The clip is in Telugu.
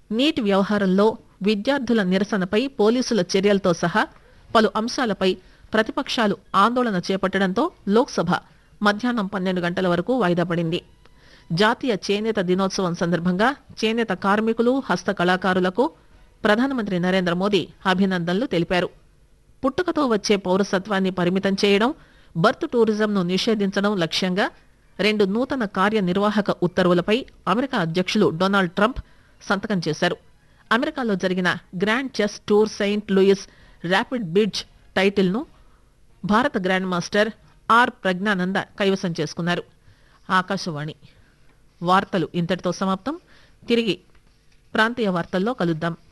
నీట్ వ్యవహారంలో విద్యార్థుల నిరసనపై పోలీసుల చర్యలతో సహా పలు అంశాలపై ప్రతిపక్షాలు ఆందోళన చేపట్టడంతో లోక్సభ మధ్యాహ్నం పన్నెండు గంటల వరకు వాయిదా పడింది జాతీయ చేనేత దినోత్సవం సందర్భంగా చేనేత కార్మికులు హస్త కళాకారులకు ప్రధానమంత్రి నరేంద్ర మోదీ అభినందనలు తెలిపారు పుట్టుకతో వచ్చే పౌరసత్వాన్ని పరిమితం చేయడం బర్త్ టూరిజంను నిషేధించడం లక్ష్యంగా రెండు నూతన కార్యనిర్వాహక ఉత్తర్వులపై అమెరికా అధ్యక్షులు డొనాల్డ్ ట్రంప్ సంతకం చేశారు అమెరికాలో జరిగిన grand chess tour Saint Louis rapid blitz టైటిల్ను భారత గ్రాండ్ మాస్టర్ ఆర్ ప్రజ్ఞానంద కైవసం చేసుకున్నారు ఆకాశవాణి వార్తలు ఇంతటితో సమాప్తం తిరిగి ప్రాంతీయ వార్తల్లో కలుద్దాం